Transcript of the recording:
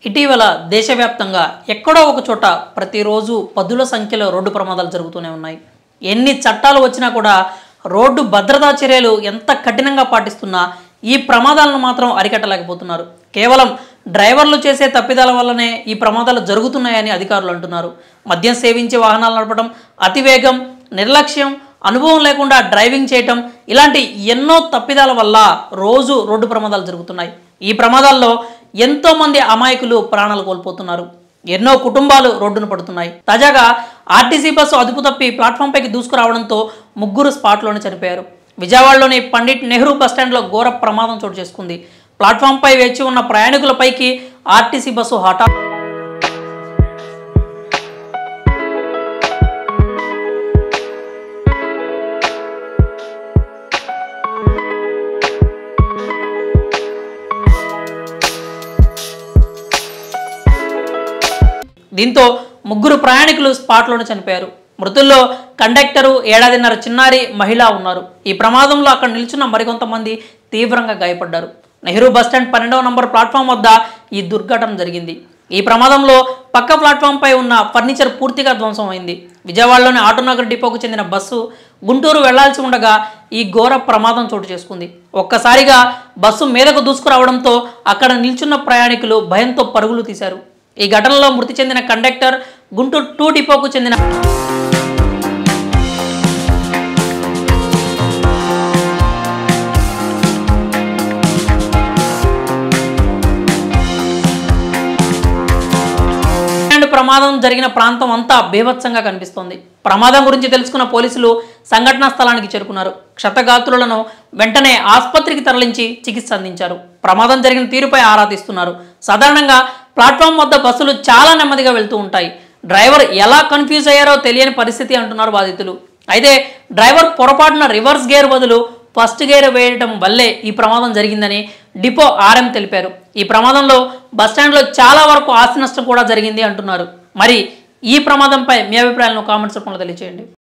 ఇటీవల దేశవ్యాప్తంగా ఎక్కడో ఒక చోట ప్రతిరోజు పదుల సంఖ్యలో రోడ్డు ప్రమాదాలు జరుగుతూనే ఉన్నాయి ఎన్ని చట్టాలు వచ్చినా కూడా రోడ్డు భద్రతా చర్యలు ఎంత కఠినంగా పాటిస్తున్నా ఈ ప్రమాదాలను మాత్రం అరికట్టలేకపోతున్నారు కేవలం డ్రైవర్లు చేసే తప్పిదాల వల్లనే ఈ ప్రమాదాలు జరుగుతున్నాయని అధికారులు అంటున్నారు మద్యం సేవించి వాహనాలు నడపడం అతివేగం నిర్లక్ష్యం అనుభవం లేకుండా డ్రైవింగ్ చేయటం ఇలాంటి ఎన్నో తప్పిదాల వల్ల రోజు రోడ్డు ప్రమాదాలు జరుగుతున్నాయి ఈ ప్రమాదాల్లో ఎంతో మంది అమాయకులు ప్రాణాలు కోల్పోతున్నారు ఎన్నో కుటుంబాలు రోడ్డున పడుతున్నాయి తాజాగా ఆర్టీసీ బస్సు అదుపు తప్పి ప్లాట్ఫామ్ పైకి దూసుకురావడంతో ముగ్గురు స్పాట్లోనే చనిపోయారు విజయవాడలోని పండిట్ నెహ్రూ బస్టాండ్లో ఘోర ప్రమాదం చోటు చేసుకుంది ప్లాట్ఫామ్పై వేచి ఉన్న ప్రయాణికులపైకి ఆర్టీసీ బస్సు హఠాత్ దీంతో ముగ్గురు ప్రయాణికులు స్పాట్లోనే చనిపోయారు మృతుల్లో కండక్టరు ఏడాదిన్నర చిన్నారి మహిళ ఉన్నారు ఈ ప్రమాదంలో అక్కడ నిల్చున్న మరికొంతమంది తీవ్రంగా గాయపడ్డారు నెహ్రూ బస్టాండ్ పన్నెండవ నంబర్ ప్లాట్ఫామ్ వద్ద ఈ దుర్ఘటన జరిగింది ఈ ప్రమాదంలో పక్క ప్లాట్ఫామ్పై ఉన్న ఫర్నిచర్ పూర్తిగా ధ్వంసం అయింది విజయవాడలోని ఆటోనగర్ డిపోకు చెందిన బస్సు గుంటూరు వెళ్లాల్సి ఉండగా ఈ ఘోర ప్రమాదం చోటు చేసుకుంది ఒక్కసారిగా బస్సు మీదకు దూసుకురావడంతో అక్కడ నిల్చున్న ప్రయాణికులు భయంతో పరుగులు తీశారు ఈ ఘటనలో మృతి చెందిన కండక్టర్ గుంటూరు టూ డిపోకు చెందిన ఇలాంటి ప్రమాదం జరిగిన ప్రాంతం అంతా బీభత్సంగా కనిపిస్తోంది ప్రమాదం గురించి తెలుసుకున్న పోలీసులు సంఘటనా స్థలానికి చేరుకున్నారు క్షతగాత్రులను వెంటనే ఆసుపత్రికి తరలించి చికిత్స అందించారు ప్రమాదం జరిగిన తీరుపై ఆరా తీస్తున్నారు సాధారణంగా ప్లాట్ఫామ్ వద్ద బస్సులు చాలా నెమ్మదిగా వెళ్తూ ఉంటాయి డ్రైవర్ ఎలా కన్ఫ్యూజ్ అయ్యారో తెలియని పరిస్థితి అంటున్నారు బాధితులు అయితే డ్రైవర్ పొరపాటున రివర్స్ గేర్ బదులు ఫస్ట్ గేర్ వేయడం వల్లే ఈ ప్రమాదం జరిగిందని డిపో ఆర్ఎం తెలిపారు ఈ ప్రమాదంలో బస్టాండ్లో చాలా వరకు ఆస్తి నష్టం కూడా జరిగింది అంటున్నారు మరి ఈ ప్రమాదంపై మీ అభిప్రాయాలను కామెంట్స్ రూపంలో తెలియజేయండి